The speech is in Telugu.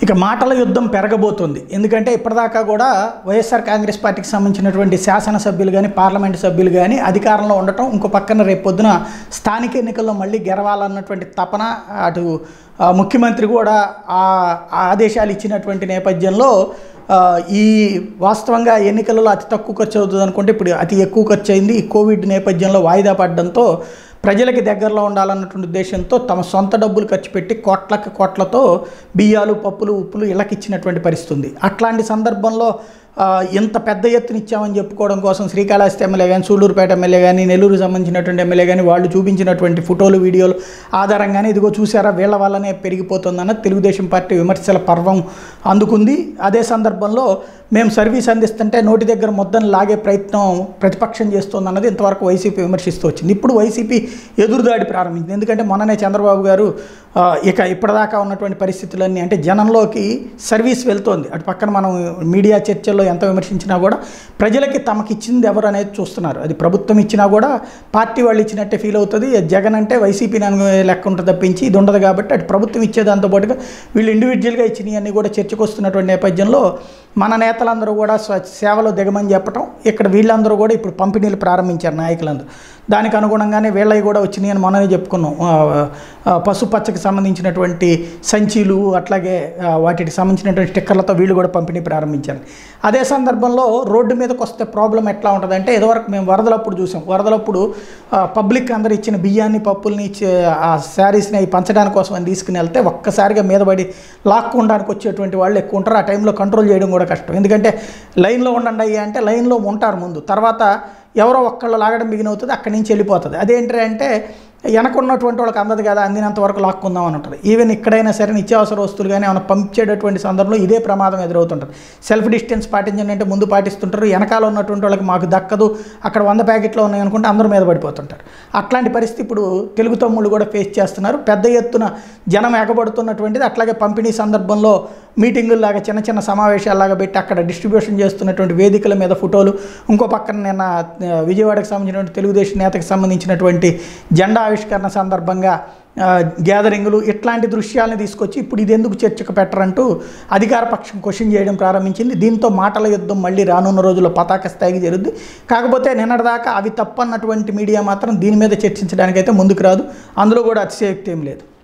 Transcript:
ఇక మాటల యుద్ధం పెరగబోతుంది ఎందుకంటే ఇప్పటిదాకా కూడా వైఎస్ఆర్ కాంగ్రెస్ పార్టీకి సంబంధించినటువంటి శాసనసభ్యులు కానీ పార్లమెంటు సభ్యులు కానీ అధికారంలో ఉండటం ఇంకో పక్కన రేపు పొద్దున స్థానిక ఎన్నికల్లో మళ్ళీ గెలవాలన్నటువంటి తపన అటు ఆ, ముఖ్యమంత్రి కూడా ఆ ఆ ఆదేశాలు ఇచ్చినటువంటి నేపథ్యంలో ఆ, ఈ వాస్తవంగా ఎన్నికలలో అతి తక్కువ ఖర్చు అవుతుంది అనుకుంటే ఇప్పుడు అతి ఎక్కువ ఖర్చు అయింది ఈ కోవిడ్ నేపథ్యంలో వాయిదా పడడంతో ప్రజలకి దగ్గరలో ఉండాలన్నటువంటి ఉద్దేశంతో తమ సొంత డబ్బులు ఖర్చు పెట్టి కోట్లకి కోట్లతో బియ్యాలు పప్పులు ఉప్పులు ఇళ్ళకి ఇచ్చినటువంటి పరిస్థితి ఉంది అట్లాంటి సందర్భంలో ఆ, ఇంత పెద్ద ఎత్తున ఇచ్చామని చెప్పుకోవడం కోసం శ్రీకాళహస్తి ఎమ్మెల్యే కానీ సూళ్ళూరుపేట ఎమ్మెల్యే కానీ నెల్లూరు సంబంధించినటువంటి ఎమ్మెల్యే కానీ వాళ్ళు చూపించినటువంటి ఫోటోలు వీడియోలు ఆధారంగానే ఇదిగో చూసారా వీళ్ళ వల్లనే పెరిగిపోతుందన్న తెలుగుదేశం పార్టీ విమర్శల పర్వం అందుకుంది అదే సందర్భంలో మేము సర్వీస్ అందిస్తుంటే నోటి దగ్గర ముద్దను లాగే ప్రయత్నం ప్రతిపక్షం చేస్తోందన్నది ఇంతవరకు వైసీపీ విమర్శిస్తూ వచ్చింది ఇప్పుడు వైసీపీ ఎదురుదాడి ప్రారంభించింది ఎందుకంటే మొన్ననే చంద్రబాబు గారు ఆ, ఇక ఇప్పటిదాకా ఉన్నటువంటి పరిస్థితులన్నీ అంటే జనంలోకి సర్వీస్ వెళ్తోంది అటు పక్కన మనం మీడియా చర్చల్లో ఎంత విమర్శించినా కూడా ప్రజలకి తమకి ఇచ్చింది ఎవరు అనేది చూస్తున్నారు అది ప్రభుత్వం ఇచ్చినా కూడా పార్టీ వాళ్ళు ఇచ్చినట్టే ఫీల్ అవుతుంది జగన్ అంటే వైసీపీ లెక్క ఉంటుంది తప్పించి ఇది ఉండదు కాబట్టి అటు ప్రభుత్వం ఇచ్చేదాంతో పాటుగా వీళ్ళు ఇండివిజువల్గా ఇచ్చినవి అన్నీ కూడా చర్చకు వస్తున్నటువంటి నేపథ్యంలో మన నేతలందరూ కూడా స్వ- సేవలో దిగమని చెప్పటం ఇక్కడ వీళ్ళందరూ కూడా ఇప్పుడు పంపిణీలు ప్రారంభించారు నాయకులందరూ దానికి అనుగుణంగానే వీళ్ళవి కూడా వచ్చినాయి అని మొన్ననే చెప్పుకున్నాం ఆ, ఆ, పసుపచ్చకి సంబంధించినటువంటి సంచీలు అట్లాగే ఆ, వాటికి సంబంధించినటువంటి స్టిక్కర్లతో వీళ్ళు కూడా పంపిణీ ప్రారంభించారు అదే సందర్భంలో రోడ్డు మీదకి వస్తే ప్రాబ్లం ఎట్లా ఉంటుందంటే ఇదివరకు మేము వరదలప్పుడు చూసాం వరదలప్పుడు ఆ, పబ్లిక్ అందరు ఇచ్చిన బియ్యాన్ని పప్పుల్ని ఇచ్చే ఆ శారీస్ని అవి పంచడానికి కోసం అని తీసుకుని వెళ్తే ఒక్కసారిగా మీద పడి లాక్కోవడానికి వచ్చేటువంటి వాళ్ళు ఎక్కువ ఉంటారు ఆ టైంలో కంట్రోల్ చేయడం కూడా కష్టం ఎందుకంటే లైన్లో ఉండండి అయ్యా అంటే లైన్లో ఉంటారు ముందు తర్వాత ఎవరో ఒక్కళ్ళు లాగడం బిగిన్ అవుతుంది అక్కడి నుంచి వెళ్ళిపోతుంది అదేంటి అంటే వెనక ఉన్నటువంటి వాళ్ళకి అందదు కదా అందినంత వరకు లాక్కుందాం అని ఉంటుంది ఈవెన్ ఇక్కడైనా సరే నిత్యావసర వస్తువులు కానీ ఏమైనా పంపించేటటువంటి సందర్భంలో ఇదే ప్రమాదం ఎదురవుతుంటుంది సెల్ఫ్ డిస్టెన్స్ పాటించండి అంటే ముందు పాటిస్తుంటారు వెనకాల ఉన్నటువంటి వాళ్ళకి మాకు దక్కదు అక్కడ వంద ప్యాకెట్లు ఉన్నాయి అనుకుంటే అందరూ మీద పడిపోతుంటారు అట్లాంటి పరిస్థితి ఇప్పుడు తెలుగు తమ్ముళ్ళు కూడా ఫేస్ చేస్తున్నారు పెద్ద ఎత్తున జనం ఎగబడుతున్నటువంటిది అట్లాగే పంపిణీ సందర్భంలో మీటింగుల్లాగా చిన్న చిన్న సమావేశాల్లాగా పెట్టి అక్కడ డిస్ట్రిబ్యూషన్ చేస్తున్నటువంటి వేదికల మీద ఫోటోలు ఇంకో పక్కన నిన్న ఆ, విజయవాడకు సంబంధించినటువంటి తెలుగుదేశం నేతకు సంబంధించినటువంటి జెండా ఆవిష్కరణ సందర్భంగా ఆ, గ్యాదరింగులు ఇట్లాంటి దృశ్యాలను తీసుకొచ్చి ఇప్పుడు ఇది ఎందుకు చర్చకు పెట్టరంటూ అధికార పక్షం క్వశ్చన్ చేయడం ప్రారంభించింది దీంతో మాటల యుద్ధం మళ్ళీ రానున్న రోజుల్లో పతాక స్థాయికి జరుగుద్ది కాకపోతే నిన్నటిదాకా అవి తప్పన్నటువంటి మీడియా మాత్రం దీని మీద చర్చించడానికైతే ముందుకు రాదు అందులో కూడా అతిశయోక్తి ఏం లేదు